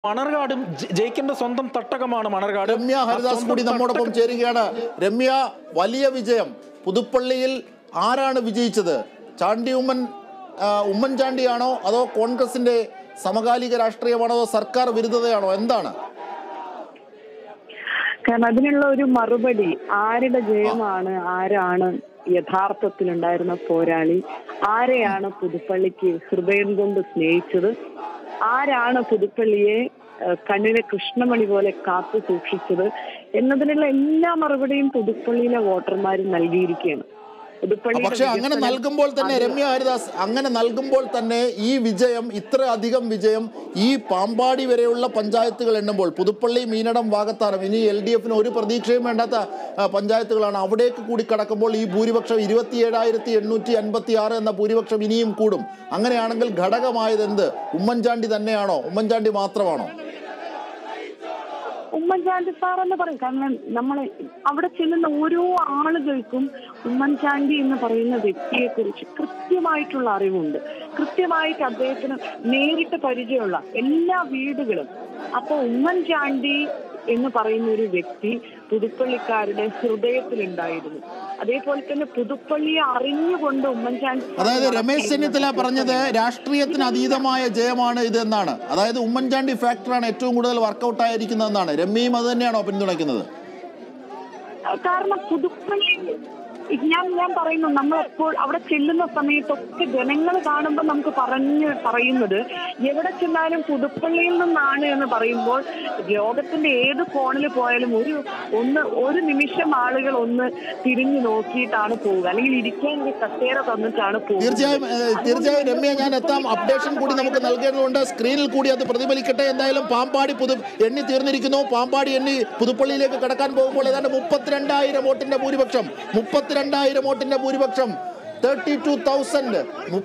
മണർകാടും ജ- ജയിക്കേണ്ട സ്വന്തം തട്ടകമാണ് മണർകാട് രമ്യ ആ ഹരിദാസ് സ്വന്തം കൂടി നമ്മോടൊപ്പം തട്ടകം- ചേരുകയാണ് രമ്യ വലിയ വിജയം പുതുപ്പള്ളിയിൽ ആരാണ് വിജയിച്ചത് ചാണ്ടി ഉമ്മൻ ആ, ഉമ്മൻചാണ്ടിയാണോ അതോ കോൺഗ്രസിന്റെ സമകാലിക രാഷ്ട്രീയമാണോ അതോ സർക്കാർ വിരുദ്ധതയാണോ എന്താണ് കാരണം അതിനുള്ള ഒരു മറുപടി ആരുടെ ജയമാണ് ആരാണ് യഥാർത്ഥത്തിലുണ്ടായിരുന്ന പോരാളി ആരെയാണ് പുതുപ്പള്ളിക്ക് ഹൃദയം കൊണ്ട് സ്നേഹിച്ചത് ആരാണ് പുതുപ്പള്ളിയെ ഏഹ്, കണ്ണിലെ കൃഷ്ണമണി പോലെ കാത്തു സൂക്ഷിച്ചത് എന്നതിനുള്ള എല്ലാ മറുപടിയും പുതുപ്പള്ളിയിലെ വോട്ടർമാർ നൽകിയിരിക്കുകയാണ് പുതുപ്പള്ളിയുടെ പക്ഷെ അങ്ങനെ വികസനം നൽകുമ്പോൾ തന്നെ അത് രമ്യ ഹരിദാസ് അങ്ങനെ നൽകുമ്പോൾ തന്നെ ഈ വിജയം ഇത്ര അധികം വിജയം ഈ പാമ്പാടി വരെയുള്ള പഞ്ചായത്തുകൾ എണ്ണുമ്പോൾ പുതുപ്പള്ളി മീനടം വാകത്താനം ഇനി എൽ ഡി എഫിന് ഒരു പ്രതീക്ഷയും വേണ്ടാത്ത ആ, പഞ്ചായത്തുകളാണ് അവിടേക്ക് കൂടി കടക്കുമ്പോൾ ഈ ഭൂരിപക്ഷം ഇരുപത്തിയേഴായിരത്തി എണ്ണൂറ്റി അൻപത്തി ആറ് എന്ന ഭൂരിപക്ഷം ഇനിയും കൂടും അങ്ങനെയാണെങ്കിൽ ഘടകമായത് എന്ത് ഉമ്മൻചാണ്ടി തന്നെയാണോ ഉമ്മൻചാണ്ടി മാത്രമാണോ ഉമ്മൻചാണ്ടി സാർ എന്ന് പറയും കാരണം നമ്മൾ അവിടെ ചെല്ലുന്ന ഓരോ ആളുകൾക്കും ഉമ്മൻചാണ്ടി എന്ന് പറയുന്ന വ്യക്തിയെ കുറിച്ച് കൃത്യമായിട്ടുള്ള അറിവുണ്ട് കൃത്യമായിട്ട് അദ്ദേഹത്തിന് നേരിട്ട് പരിചയമുള്ള എല്ലാ വീടുകളും അപ്പൊ ഉമ്മൻചാണ്ടി എന്ന് പറയുന്ന ഒരു വ്യക്തി പുതുപ്പള്ളിക്കാരുടെ ഹൃദയത്തിലുണ്ടായിരുന്നു അതേപോലെ തന്നെ പുതുപ്പള്ളിയെ അറിഞ്ഞുകൊണ്ട് ഉമ്മൻചാണ്ടി സാർ അതായത് രമേശ് നടത്തിയിരുന്ന ചെന്നിത്തല പറഞ്ഞത് രാഷ്ട്രീയത്തിന് അതീതമായ ജയമാണ് ഇത് എന്നാണ് അതായത് ഉമ്മൻചാണ്ടി ഫാക്ടറാണ് ഏറ്റവും കൂടുതൽ വർക്കൗട്ട് ആയിരിക്കുന്നതെന്നാണ് രമ്യയും അത് തന്നെയാണോ പിന്തുണയ്ക്കുന്നത് കാരണം പുതുപ്പള്ളി ഞാൻ ഞാൻ പറയുന്നു നമ്മളെപ്പോൾ അവിടെ ചെല്ലുന്ന സമയത്തൊക്കെ ജനങ്ങൾ കാണുമ്പോൾ നമുക്ക് പറഞ്ഞ് പറയുന്നത് എവിടെ ചെന്നാലും പുതുപ്പള്ളിയിൽ നിന്നാണ് എന്ന് പറയുമ്പോൾ ലോകത്തിന്റെ ഏത് കോണിൽ പോയാലും ഒരു ഒന്ന് ഒരു നിമിഷം ആളുകൾ ഒന്ന് തിരിഞ്ഞു നോക്കിയിട്ടാണ് പോവുക അല്ലെങ്കിൽ ഇരിക്കാൻ ഒരു കസേര തന്നിട്ടാണ് പോകുക തീർച്ചയായും ഏഹ്, തീർച്ചയായും രമ്യ ഞാൻ എത്താം അപ്ഡേഷൻ കൂടി നമുക്ക് നൽകേണ്ടതുണ്ട് സ്ക്രീനിൽ കൂടി അത് പ്രതിഫലിക്കട്ടെ എന്തായാലും പാമ്പാടി പുതു എണ്ണി തീർന്നിരിക്കുന്നു പാമ്പാടി എണ്ണി പുതുപ്പള്ളിയിലേക്ക് കടക്കാൻ പോകുമ്പോൾ ഏതാണ്ട് മുപ്പത്തിരണ്ടായിരം വോട്ടിന്റെ ഭൂരിപക്ഷം മുപ്പത്തിരണ്ടായിരം വോട്ടിന്റെ ഭൂരിപക്ഷം തേർട്ടി ടു തൗസൻഡ്